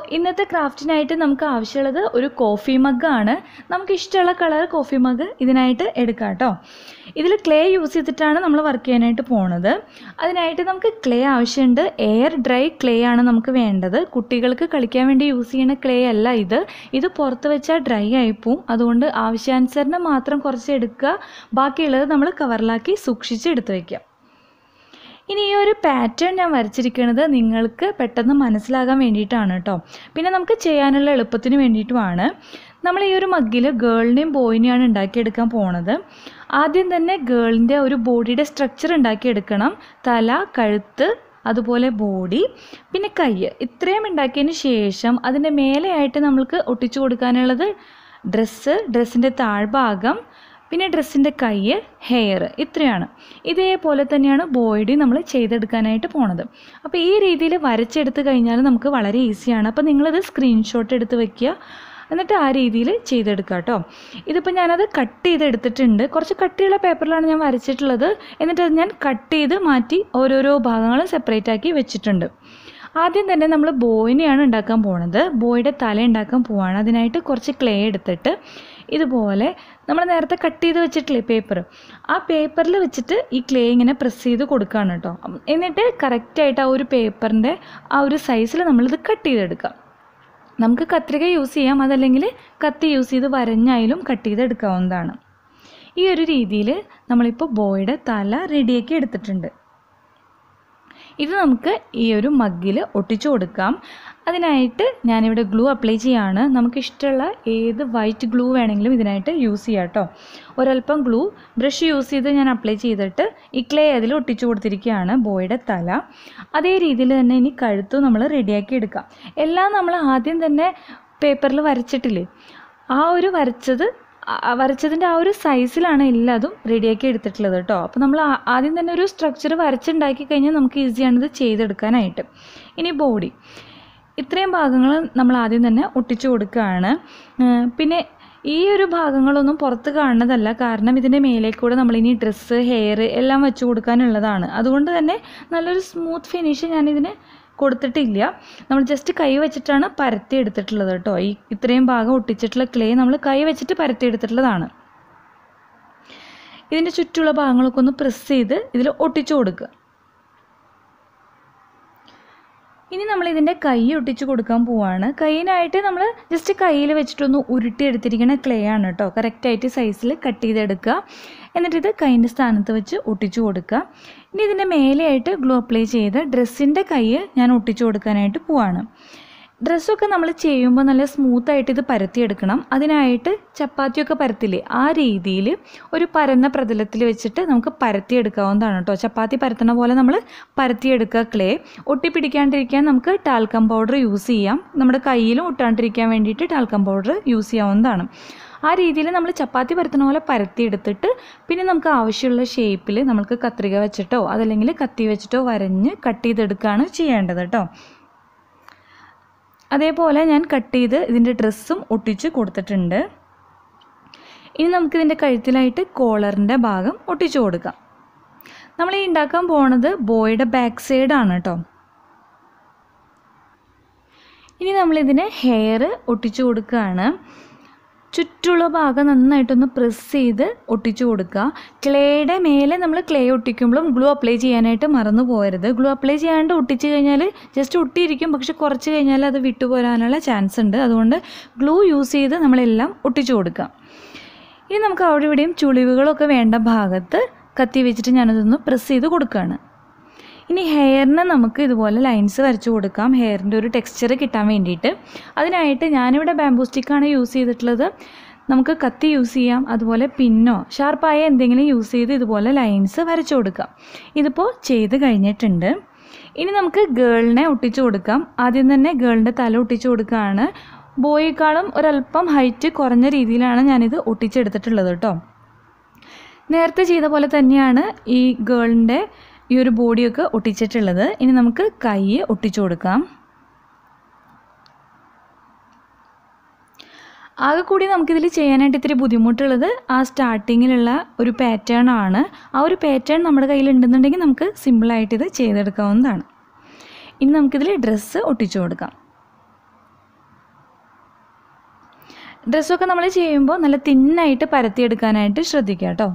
ഇന്നത്തെ ക്രാഫ്റ്റിനായിട്ട് നമുക്ക് ആവശ്യമുള്ളത് ഒരു കോഫി മഗ്ഗാണ് നമുക്ക് ഇഷ്ടമുള്ള കളർ കോഫി മഗ് ഇതിനായിട്ട് എടുക്കാം കേട്ടോ ഇതിൽ ക്ലേ യൂസ് ചെയ്തിട്ടാണ് നമ്മൾ വർക്ക് ചെയ്യാനായിട്ട് പോണത് അതിനായിട്ട് നമുക്ക് ക്ലേ ആവശ്യമുണ്ട് എയർ ഡ്രൈ ക്ലേ ആണ് നമുക്ക് വേണ്ടത് കുട്ടികൾക്ക് കളിക്കാൻ വേണ്ടി യൂസ് ചെയ്യുന്ന ക്ലേ അല്ല ഇത് ഇത് പുറത്ത് വെച്ചാൽ ഡ്രൈ ആയിപ്പോവും അതുകൊണ്ട് ആവശ്യാനുസരണം മാത്രം കുറച്ച് എടുക്കുക ബാക്കിയുള്ളത് നമ്മൾ കവറിലാക്കി സൂക്ഷിച്ച് എടുത്ത് വയ്ക്കാം ഇനി ഈ ഒരു പാറ്റേൺ ഞാൻ വരച്ചിരിക്കുന്നത് നിങ്ങൾക്ക് പെട്ടെന്ന് മനസ്സിലാകാൻ വേണ്ടിയിട്ടാണ് കേട്ടോ പിന്നെ നമുക്ക് ചെയ്യാനുള്ള എളുപ്പത്തിന് വേണ്ടിയിട്ടുമാണ് നമ്മൾ ഈ ഒരു മഗ്ഗിൽ ഗേളിനെയും ബോയിനെയാണ് ഉണ്ടാക്കിയെടുക്കാൻ പോണത് ആദ്യം തന്നെ ഗേളിൻ്റെ ഒരു ബോഡിയുടെ സ്ട്രക്ചർ ഉണ്ടാക്കിയെടുക്കണം തല കഴുത്ത് അതുപോലെ ബോഡി പിന്നെ കൈ ഇത്രയും ഉണ്ടാക്കിയതിന് ശേഷം അതിൻ്റെ മേലെയായിട്ട് നമ്മൾക്ക് ഒട്ടിച്ചു കൊടുക്കാനുള്ളത് ഡ്രസ്സ് ഡ്രസ്സിൻ്റെ താഴ്ഭാഗം പിന്നെ ഡ്രസ്സിൻ്റെ കൈ ഹെയർ ഇത്രയാണ് ഇതേപോലെ തന്നെയാണ് ബോഡി നമ്മൾ ചെയ്തെടുക്കാനായിട്ട് പോണത് അപ്പോൾ ഈ രീതിയിൽ വരച്ചെടുത്ത് കഴിഞ്ഞാൽ നമുക്ക് വളരെ ഈസിയാണ് അപ്പോൾ നിങ്ങളത് സ്ക്രീൻഷോട്ട് എടുത്ത് വെക്കുക എന്നിട്ട് ആ രീതിയിൽ ചെയ്തെടുക്കുക കേട്ടോ ഇതിപ്പോൾ ഞാനത് കട്ട് ചെയ്തെടുത്തിട്ടുണ്ട് കുറച്ച് കട്ടിയുള്ള പേപ്പറിലാണ് ഞാൻ വരച്ചിട്ടുള്ളത് എന്നിട്ട് അത് ഞാൻ കട്ട് ചെയ്ത് മാറ്റി ഓരോരോ ഭാഗങ്ങളും സെപ്പറേറ്റ് ആക്കി വെച്ചിട്ടുണ്ട് ആദ്യം തന്നെ നമ്മൾ ബോയിനെയാണ് ഉണ്ടാക്കാൻ പോണത് ബോയുടെ തല ഉണ്ടാക്കാൻ പോവാണ് അതിനായിട്ട് കുറച്ച് ക്ലേ എടുത്തിട്ട് ഇതുപോലെ നമ്മൾ നേരത്തെ കട്ട് ചെയ്ത് വെച്ചിട്ടില്ലേ പേപ്പർ ആ പേപ്പറിൽ വെച്ചിട്ട് ഈ ക്ലേ ഇങ്ങനെ പ്രസ് ചെയ്ത് കൊടുക്കുകയാണ് കേട്ടോ എന്നിട്ട് കറക്റ്റായിട്ട് ആ ഒരു പേപ്പറിൻ്റെ ആ ഒരു സൈസിൽ നമ്മളിത് കട്ട് ചെയ്തെടുക്കാം നമുക്ക് കത്രിക യൂസ് ചെയ്യാം അതല്ലെങ്കിൽ കത്തി യൂസ് ചെയ്ത് വരഞ്ഞായാലും കട്ട് ചെയ്തെടുക്കാവുന്നതാണ് ഈ ഒരു രീതിയിൽ നമ്മളിപ്പോൾ ബോയുടെ തല റെഡിയാക്കി എടുത്തിട്ടുണ്ട് ഇത് നമുക്ക് ഈ ഒരു മഗ്ഗിൽ ഒട്ടിച്ചു കൊടുക്കാം അതിനായിട്ട് ഞാനിവിടെ ഗ്ലൂ അപ്ലൈ ചെയ്യാണ് നമുക്ക് ഇഷ്ടമുള്ള ഏത് വൈറ്റ് ഗ്ലൂ വേണമെങ്കിലും ഇതിനായിട്ട് യൂസ് ചെയ്യാം കേട്ടോ ഒരല്പം ഗ്ലൂ ബ്രഷ് യൂസ് ചെയ്ത് ഞാൻ അപ്ലൈ ചെയ്തിട്ട് ഈ ക്ലേ അതിൽ ഒട്ടിച്ചു കൊടുത്തിരിക്കുകയാണ് ബോയുടെ തല അതേ രീതിയിൽ തന്നെ ഇനി കഴുത്തും നമ്മൾ റെഡിയാക്കി എടുക്കാം എല്ലാം നമ്മൾ ആദ്യം തന്നെ പേപ്പറിൽ വരച്ചിട്ടില്ലേ ആ ഒരു വരച്ചത് ആ വരച്ചതിൻ്റെ ആ ഒരു സൈസിലാണ് എല്ലാതും റെഡിയാക്കി എടുത്തിട്ടുള്ളത് കേട്ടോ അപ്പോൾ നമ്മൾ ആ- ആദ്യം തന്നെ ഒരു സ്ട്രക്ചർ വരച്ചുണ്ടാക്കി കഴിഞ്ഞാൽ നമുക്ക് ഈസിയാണ് ഇത് ചെയ്തെടുക്കാനായിട്ട് ഇനി ബോഡി ഇത്രയും ഭാഗങ്ങൾ നമ്മൾ ആദ്യം തന്നെ ഒട്ടിച്ചു കൊടുക്കുകയാണ് ഏർ പിന്നെ ഈ ഒരു ഭാഗങ്ങളൊന്നും പുറത്ത് കാണുന്നതല്ല കാരണം ഇതിൻ്റെ മേലേക്കൂടെ നമ്മളിനി ഡ്രസ്സ് ഹെയർ എല്ലാം വെച്ച് കൊടുക്കാനുള്ളതാണ് അതുകൊണ്ട് തന്നെ നല്ലൊരു സ്മൂത്ത് ഫിനിഷ് ഞാനിതിന് കൊടുത്തിട്ടില്ല നമ്മൾ ജസ്റ്റ് കൈ വെച്ചിട്ടാണ് പരത്തി എടുത്തിട്ടുള്ളത് കേട്ടോ ഈ ഇത്രയും ഭാഗം ഒട്ടിച്ചിട്ടുള്ള ക്ലേ നമ്മൾ കൈ വെച്ചിട്ട് പരത്തി എടുത്തിട്ടുള്ളതാണ് ഇതിൻ്റെ ചുറ്റുമുള്ള ഭാഗങ്ങളൊക്കെ ഒന്ന് പ്രസ് ചെയ്ത് ഇതിൽ ഒട്ടിച്ചു കൊടുക്കുക ഇനി നമ്മൾ ഇതിൻ്റെ കൈ ഒട്ടിച്ച് കൊടുക്കാൻ പോവാണ് കൈയിനായിട്ട് നമ്മൾ ജസ്റ്റ് കയ്യിൽ വെച്ചിട്ടൊന്ന് ഉരുട്ടി എടുത്തിരിക്കുന്ന ക്ലേ ആണ് കേട്ടോ കറക്റ്റായിട്ട് സൈസിൽ കട്ട് ചെയ്തെടുക്കുക എന്നിട്ട് ഇത് കൈൻ്റെ സ്ഥാനത്ത് വെച്ച് ഒട്ടിച്ചു കൊടുക്കുക ഇനി ഇതിൻ്റെ മേലെയായിട്ട് ഗ്ലൂ അപ്ലൈ ചെയ്ത് ഡ്രസ്സിൻ്റെ കൈ ഞാൻ ഒട്ടിച്ചു കൊടുക്കാനായിട്ട് പോവാണ് ഡ്രസ്സൊക്കെ നമ്മൾ ചെയ്യുമ്പോൾ നല്ല സ്മൂത്തായിട്ട് ഇത് പരത്തിയെടുക്കണം അതിനായിട്ട് ചപ്പാത്തിയൊക്കെ പരത്തില്ലേ ആ രീതിയിൽ ഒരു പരന്ന പ്രതലത്തിൽ വെച്ചിട്ട് നമുക്ക് പരത്തിയെടുക്കാവുന്നതാണ് കേട്ടോ ചപ്പാത്തി പരത്തണ പോലെ നമ്മൾ പരത്തിയെടുക്കുക ക്ലേ ഒട്ടിപ്പിടിക്കാണ്ടിരിക്കാൻ നമുക്ക് ടാൽക്കം പൗഡർ യൂസ് ചെയ്യാം നമ്മുടെ കയ്യിലും ഒട്ടാണ്ടിരിക്കാൻ വേണ്ടിയിട്ട് ടാൽക്കം പൗഡർ യൂസ് ചെയ്യാവുന്നതാണ് ആ രീതിയിൽ നമ്മൾ ചപ്പാത്തി പരത്തണ പോലെ പരത്തിയെടുത്തിട്ട് പിന്നെ നമുക്ക് ആവശ്യമുള്ള ഷേപ്പിൽ നമുക്ക് കത്രിക വെച്ചിട്ടോ അതല്ലെങ്കിൽ കത്തി വെച്ചിട്ടോ വരഞ്ഞ് കട്ട് ചെയ്തെടുക്കുകയാണ് ചെയ്യേണ്ടത് കേട്ടോ അതേപോലെ ഞാൻ കട്ട് ചെയ്ത് ഇതിൻ്റെ ഡ്രസ്സും ഒട്ടിച്ച് കൊടുത്തിട്ടുണ്ട് ഇനി നമുക്കിതിൻ്റെ കഴുത്തിലായിട്ട് കോളറിൻ്റെ ഭാഗം ഒട്ടിച്ചു കൊടുക്കാം നമ്മൾ ഈ ഉണ്ടാക്കാൻ പോണത് ബോയുടെ ബാക്ക് സൈഡാണ് കേട്ടോ ഇനി നമ്മളിതിന് ഹെയർ ഒട്ടിച്ചു കൊടുക്കുകയാണ് ചുറ്റുള്ള ഭാഗം നന്നായിട്ടൊന്ന് പ്രസ് ചെയ്ത് ഒട്ടിച്ചു കൊടുക്കുക ക്ലേയുടെ മേലെ നമ്മൾ ക്ലേ ഒട്ടിക്കുമ്പോഴും ഗ്ലൂ അപ്ലൈ ചെയ്യാനായിട്ട് മറന്നു പോകരുത് ഗ്ലൂ അപ്ലൈ ചെയ്യാണ്ട് ഒട്ടിച്ച് കഴിഞ്ഞാൽ ജസ്റ്റ് ഒട്ടിയിരിക്കും പക്ഷെ കുറച്ച് കഴിഞ്ഞാൽ അത് വിട്ടുപോരാനുള്ള ചാൻസ് ഉണ്ട് അതുകൊണ്ട് ഗ്ലൂ യൂസ് ചെയ്ത് നമ്മളെല്ലാം ഒട്ടിച്ചു കൊടുക്കുക ഇനി നമുക്ക് അവിടെ ഇവിടെയും ചുളിവുകളൊക്കെ വേണ്ട ഭാഗത്ത് കത്തി വെച്ചിട്ട് ഞാനതൊന്ന് പ്രസ് ചെയ്ത് കൊടുക്കുകയാണ് ഇനി ഹെയറിന് നമുക്ക് ഇതുപോലെ ലൈൻസ് വരച്ചു കൊടുക്കാം ഹെയറിൻ്റെ ഒരു ടെക്സ്ചർ കിട്ടാൻ വേണ്ടിയിട്ട് അതിനായിട്ട് ഞാനിവിടെ ബാംബൂ സ്റ്റിക്കാണ് യൂസ് ചെയ്തിട്ടുള്ളത് നമുക്ക് കത്തി യൂസ് ചെയ്യാം അതുപോലെ പിന്നോ ഷാർപ്പായ എന്തെങ്കിലും യൂസ് ചെയ്ത് ഇതുപോലെ ലൈൻസ് വരച്ചു കൊടുക്കാം ഇതിപ്പോൾ ചെയ്ത് കഴിഞ്ഞിട്ടുണ്ട് ഇനി നമുക്ക് ഗേളിനെ ഒട്ടിച്ചു കൊടുക്കാം ആദ്യം തന്നെ ഗേളിൻ്റെ തല ഒട്ടിച്ചു കൊടുക്കുകയാണ് ബോയേക്കാളും ഒരല്പം ഹൈറ്റ് കുറഞ്ഞ രീതിയിലാണ് ഞാനിത് ഒട്ടിച്ചെടുത്തിട്ടുള്ളത് കേട്ടോ നേരത്തെ ചെയ്ത പോലെ തന്നെയാണ് ഈ ഗേളിൻ്റെ ഈ ഒരു ബോഡിയൊക്കെ ഒട്ടിച്ചിട്ടുള്ളത് ഇനി നമുക്ക് കൈ ഒട്ടിച്ചു കൊടുക്കാം ആകെ കൂടി നമുക്കിതിൽ ചെയ്യാനായിട്ട് ഇത്തിരി ബുദ്ധിമുട്ടുള്ളത് ആ സ്റ്റാർട്ടിങ്ങിലുള്ള ഒരു പാറ്റേൺ ആണ് ആ ഒരു പാറ്റേൺ നമ്മുടെ കയ്യിൽ ഉണ്ടെന്നുണ്ടെങ്കിൽ നമുക്ക് സിമ്പിളായിട്ട് ഇത് ചെയ്തെടുക്കാവുന്നതാണ് ഇനി നമുക്കിതിൽ ഡ്രസ്സ് ഒട്ടിച്ചു കൊടുക്കാം ഡ്രസ്സൊക്കെ നമ്മൾ ചെയ്യുമ്പോൾ നല്ല തിന്നായിട്ട് പരത്തിയെടുക്കാനായിട്ട് ശ്രദ്ധിക്കുക കേട്ടോ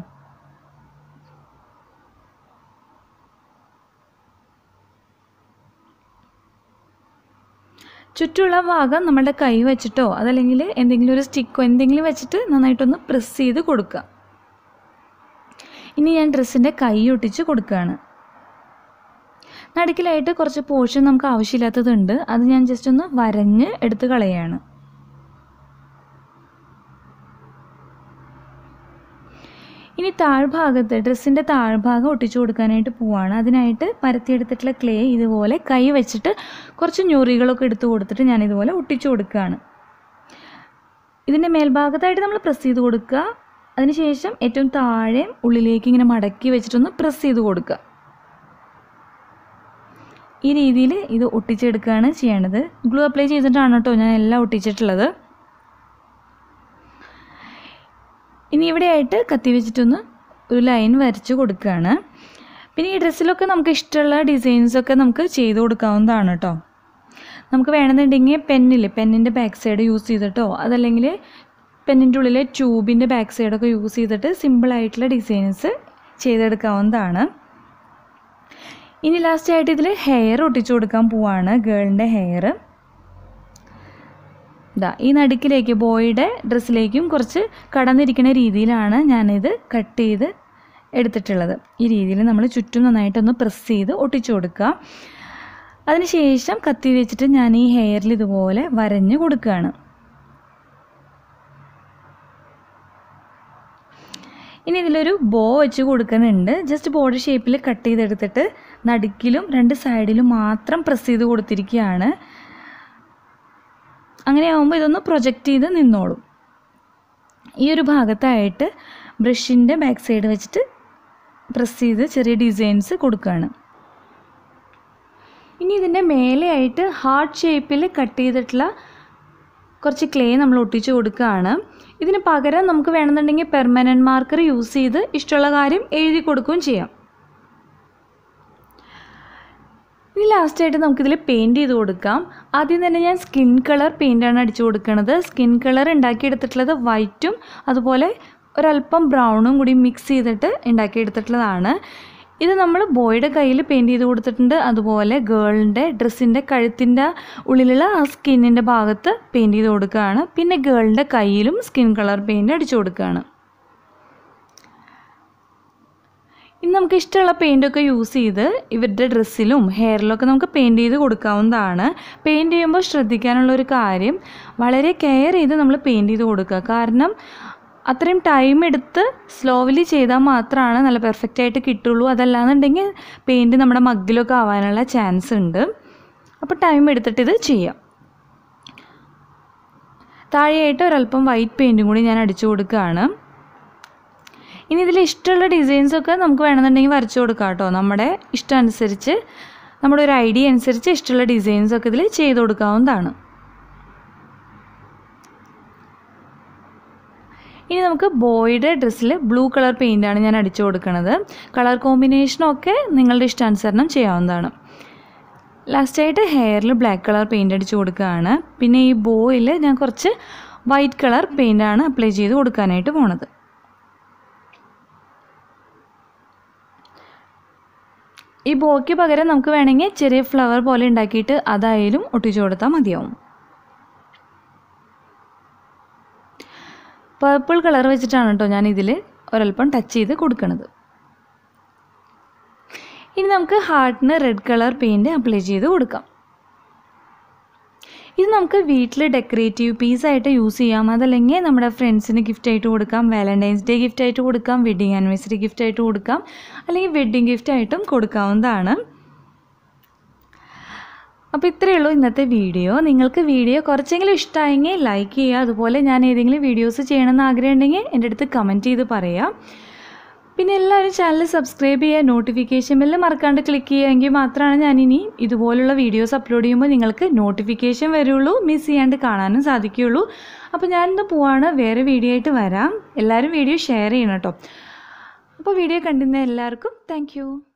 ചുറ്റുമുള്ള ഭാഗം നമ്മുടെ കൈ വെച്ചിട്ടോ അതല്ലെങ്കിൽ എന്തെങ്കിലും ഒരു സ്റ്റിക്കോ എന്തെങ്കിലും വെച്ചിട്ട് നന്നായിട്ടൊന്ന് പ്രസ് ചെയ്ത് കൊടുക്കുക ഇനി ഞാൻ ഡ്രസ്സിൻ്റെ കൈ ഒട്ടിച്ച് കൊടുക്കുകയാണ് നടുക്കിലായിട്ട് കുറച്ച് പോർഷൻ നമുക്ക് ആവശ്യമില്ലാത്തതുണ്ട് അത് ഞാൻ ജസ്റ്റ് ഒന്ന് വരഞ്ഞ് എടുത്ത് കളയാണ് ഇനി താഴ്ഭാഗത്ത് ഡ്രസ്സിൻ്റെ താഴ്ഭാഗം ഒട്ടിച്ചു കൊടുക്കാനായിട്ട് പോവാണ് അതിനായിട്ട് പരത്തിയെടുത്തിട്ടുള്ള ക്ലേ ഇതുപോലെ കൈ വെച്ചിട്ട് കുറച്ച് ഞൊറികളൊക്കെ എടുത്ത് കൊടുത്തിട്ട് ഞാൻ ഇതുപോലെ ഒട്ടിച്ചു കൊടുക്കുകയാണ് ഇതിൻ്റെ മേൽഭാഗത്തായിട്ട് നമ്മൾ പ്രസ് ചെയ്ത് കൊടുക്കുക അതിനുശേഷം ഏറ്റവും താഴെ ഉള്ളിലേക്ക് ഇങ്ങനെ മടക്കി വെച്ചിട്ടൊന്ന് പ്രസ് ചെയ്ത് കൊടുക്കുക ഈ രീതിയിൽ ഇത് ഒട്ടിച്ചെടുക്കുകയാണ് ചെയ്യേണ്ടത് ഗ്ലൂ അപ്ലൈ ചെയ്തിട്ടാണ് കേട്ടോ ഞാൻ എല്ലാം ഒട്ടിച്ചിട്ടുള്ളത് ഇനി ഇവിടെയായിട്ട് കത്തി വെച്ചിട്ടൊന്ന് ഒരു ലൈൻ വരച്ച് കൊടുക്കുകയാണ് പിന്നെ ഈ ഡ്രസ്സിലൊക്കെ നമുക്ക് ഇഷ്ടമുള്ള ഡിസൈൻസൊക്കെ നമുക്ക് ചെയ്ത് കൊടുക്കാവുന്നതാണ് കേട്ടോ നമുക്ക് വേണമെന്നുണ്ടെങ്കിൽ പെന്നില്ലേ പെന്നിൻ്റെ ബാക്ക് സൈഡ് യൂസ് ചെയ്തിട്ടോ അതല്ലെങ്കിൽ പെന്നിൻ്റെ ഉള്ളിലെ ട്യൂബിൻ്റെ ബാക്ക് സൈഡൊക്കെ യൂസ് ചെയ്തിട്ട് സിമ്പിളായിട്ടുള്ള ഡിസൈൻസ് ചെയ്തെടുക്കാവുന്നതാണ് ഇനി ലാസ്റ്റ് ആയിട്ട് ഇതിൽ ഹെയർ ഒട്ടിച്ചു കൊടുക്കാൻ പോവാണ് ഗേളിൻ്റെ ഹെയർ ഇതാ ഈ നടുക്കിലേക്ക് ബോയുടെ ഡ്രസ്സിലേക്കും കുറച്ച് കടന്നിരിക്കുന്ന രീതിയിലാണ് ഞാനിത് കട്ട് ചെയ്ത് എടുത്തിട്ടുള്ളത് ഈ രീതിയിൽ നമ്മൾ ചുറ്റും നന്നായിട്ടൊന്ന് പ്രസ് ചെയ്ത് ഒട്ടിച്ചു കൊടുക്കുക അതിനുശേഷം കത്തി വെച്ചിട്ട് ഞാൻ ഈ ഹെയറിൽ ഇതുപോലെ വരഞ്ഞ് കൊടുക്കുകയാണ് ഇനി ഇതിലൊരു ബോ വെച്ച് കൊടുക്കുന്നുണ്ട് ജസ്റ്റ് ബോർഡ് ഷേപ്പിൽ കട്ട് ചെയ്തെടുത്തിട്ട് നടുക്കിലും രണ്ട് സൈഡിലും മാത്രം പ്രസ് ചെയ്ത് കൊടുത്തിരിക്കുകയാണ് അങ്ങനെ ആകുമ്പോൾ ഇതൊന്ന് പ്രൊജക്റ്റ് ചെയ്ത് നിന്നോളും ഈ ഒരു ഭാഗത്തായിട്ട് ബ്രഷിൻ്റെ ബാക്ക് സൈഡ് വെച്ചിട്ട് പ്രസ് ചെയ്ത് ചെറിയ ഡിസൈൻസ് കൊടുക്കുകയാണ് ഇനി ഇതിൻ്റെ മേലെയായിട്ട് ഹാർട്ട് ഷേപ്പിൽ കട്ട് ചെയ്തിട്ടുള്ള കുറച്ച് ക്ലേ നമ്മൾ ഒട്ടിച്ച് കൊടുക്കുകയാണ് ഇതിന് പകരം നമുക്ക് വേണമെന്നുണ്ടെങ്കിൽ പെർമനൻറ്റ് മാർക്കർ യൂസ് ചെയ്ത് ഇഷ്ടമുള്ള കാര്യം എഴുതി കൊടുക്കുകയും ചെയ്യാം ഇനി ലാസ്റ്റായിട്ട് നമുക്കിതിൽ പെയിൻറ് ചെയ്ത് കൊടുക്കാം ആദ്യം തന്നെ ഞാൻ സ്കിൻ കളർ പെയിൻ്റാണ് അടിച്ചു കൊടുക്കുന്നത് സ്കിൻ കളർ ഉണ്ടാക്കിയെടുത്തിട്ടുള്ളത് വൈറ്റും അതുപോലെ ഒരല്പം ബ്രൗണും കൂടി മിക്സ് ചെയ്തിട്ട് ഉണ്ടാക്കിയെടുത്തിട്ടുള്ളതാണ് ഇത് നമ്മൾ ബോയുടെ കയ്യിൽ പെയിൻറ് ചെയ്ത് കൊടുത്തിട്ടുണ്ട് അതുപോലെ ഗേളിൻ്റെ ഡ്രസ്സിൻ്റെ കഴുത്തിൻ്റെ ഉള്ളിലുള്ള ആ സ്കിന്നിൻ്റെ ഭാഗത്ത് പെയിൻറ് ചെയ്ത് കൊടുക്കുകയാണ് പിന്നെ ഗേളിൻ്റെ കയ്യിലും സ്കിൻ കളർ പെയിൻറ് അടിച്ചു കൊടുക്കുകയാണ് ഇനി നമുക്ക് ഇഷ്ടമുള്ള പെയിൻ്റൊക്കെ യൂസ് ചെയ്ത് ഇവരുടെ ഡ്രസ്സിലും ഹെയറിലൊക്കെ നമുക്ക് പെയിൻറ് ചെയ്ത് കൊടുക്കാവുന്നതാണ് പെയിൻറ് ചെയ്യുമ്പോൾ ശ്രദ്ധിക്കാനുള്ള ഒരു കാര്യം വളരെ കെയർ ചെയ്ത് നമ്മൾ പെയിൻറ് ചെയ്ത് കൊടുക്കുക കാരണം അത്രയും ടൈം എടുത്ത് സ്ലോവിലി ചെയ്താൽ മാത്രമാണ് നല്ല പെർഫെക്റ്റ് ആയിട്ട് കിട്ടുള്ളൂ അതല്ലാന്നുണ്ടെങ്കിൽ പെയിൻറ് നമ്മുടെ മഗ്ഗിലൊക്കെ ആവാനുള്ള ചാൻസ് ഉണ്ട് അപ്പോൾ ടൈം എടുത്തിട്ട് ഇത് ചെയ്യാം താഴെയായിട്ട് ഒരല്പം വൈറ്റ് പെയിൻറ്റും കൂടി ഞാൻ അടിച്ചു കൊടുക്കുകയാണ് ഇനി ഇതിൽ ഇഷ്ടമുള്ള ഡിസൈൻസൊക്കെ നമുക്ക് വേണമെന്നുണ്ടെങ്കിൽ വരച്ചു കൊടുക്കാം കേട്ടോ നമ്മുടെ ഇഷ്ടം അനുസരിച്ച് നമ്മുടെ ഒരു ഐഡിയ അനുസരിച്ച് ഇഷ്ടമുള്ള ഡിസൈൻസൊക്കെ ഇതിൽ ചെയ്ത് കൊടുക്കാവുന്നതാണ് ഇനി നമുക്ക് ബോയുടെ ഡ്രസ്സിൽ ബ്ലൂ കളർ പെയിൻ്റാണ് ഞാൻ അടിച്ചു കൊടുക്കുന്നത് കളർ കോമ്പിനേഷനൊക്കെ നിങ്ങളുടെ ഇഷ്ടാനുസരണം ചെയ്യാവുന്നതാണ് ലാസ്റ്റായിട്ട് ഹെയറിൽ ബ്ലാക്ക് കളർ പെയിൻ്റ് അടിച്ചു കൊടുക്കുകയാണ് പിന്നെ ഈ ബോയിൽ ഞാൻ കുറച്ച് വൈറ്റ് കളർ പെയിൻ്റാണ് അപ്ലൈ ചെയ്ത് കൊടുക്കാനായിട്ട് പോണത് ഈ ബോയ്ക്ക് പകരം നമുക്ക് വേണമെങ്കിൽ ചെറിയ ഫ്ലവർ പോലെ ഉണ്ടാക്കിയിട്ട് അതായാലും ഒട്ടിച്ചു കൊടുത്താൽ മതിയാവും പർപ്പിൾ കളർ വെച്ചിട്ടാണ് കേട്ടോ ഞാൻ ഇതിൽ ഒരല്പം ടച്ച് ചെയ്ത് കൊടുക്കുന്നത് ഇനി നമുക്ക് ഹാർട്ടിന് റെഡ് കളർ പെയിൻറ് അപ്ലൈ ചെയ്ത് കൊടുക്കാം ഇത് നമുക്ക് വീട്ടിൽ ഡെക്കറേറ്റീവ് പീസായിട്ട് യൂസ് ചെയ്യാം അതല്ലെങ്കിൽ നമ്മുടെ ഫ്രണ്ട്സിന് ഗിഫ്റ്റ് ആയിട്ട് കൊടുക്കാം വാലൻറ്റൈൻസ് ഡേ ഗിഫ്റ്റ് ആയിട്ട് കൊടുക്കാം വെഡിങ് ആനിവേഴ്സറി ഗിഫ്റ്റ് ആയിട്ട് കൊടുക്കാം അല്ലെങ്കിൽ വെഡിങ് ഗിഫ്റ്റ് ആയിട്ടും കൊടുക്കാവുന്നതാണ് അപ്പോൾ ഇത്രയേ ഉള്ളൂ ഇന്നത്തെ വീഡിയോ നിങ്ങൾക്ക് വീഡിയോ കുറച്ചെങ്കിലും ഇഷ്ടമായെങ്കിൽ ലൈക്ക് ചെയ്യുക അതുപോലെ ഞാൻ ഏതെങ്കിലും വീഡിയോസ് ചെയ്യണമെന്ന് ആഗ്രഹം ഉണ്ടെങ്കിൽ എൻ്റെ അടുത്ത് കമൻറ്റ് ചെയ്ത് പറയാം പിന്നെ എല്ലാവരും ചാനൽ സബ്സ്ക്രൈബ് ചെയ്യുക നോട്ടിഫിക്കേഷൻ ബെല്ല് മറക്കാണ്ട് ക്ലിക്ക് ചെയ്യുമെങ്കിൽ മാത്രമാണ് ഞാനിനി ഇതുപോലുള്ള വീഡിയോസ് അപ്ലോഡ് ചെയ്യുമ്പോൾ നിങ്ങൾക്ക് നോട്ടിഫിക്കേഷൻ വരുള്ളൂ മിസ് ചെയ്യാണ്ട് കാണാനും സാധിക്കുകയുള്ളൂ അപ്പോൾ ഞാനിന്ന് പോവാണ് വേറെ വീഡിയോ ആയിട്ട് വരാം എല്ലാവരും വീഡിയോ ഷെയർ ചെയ്യണം കേട്ടോ അപ്പോൾ വീഡിയോ കണ്ടിരുന്ന എല്ലാവർക്കും താങ്ക്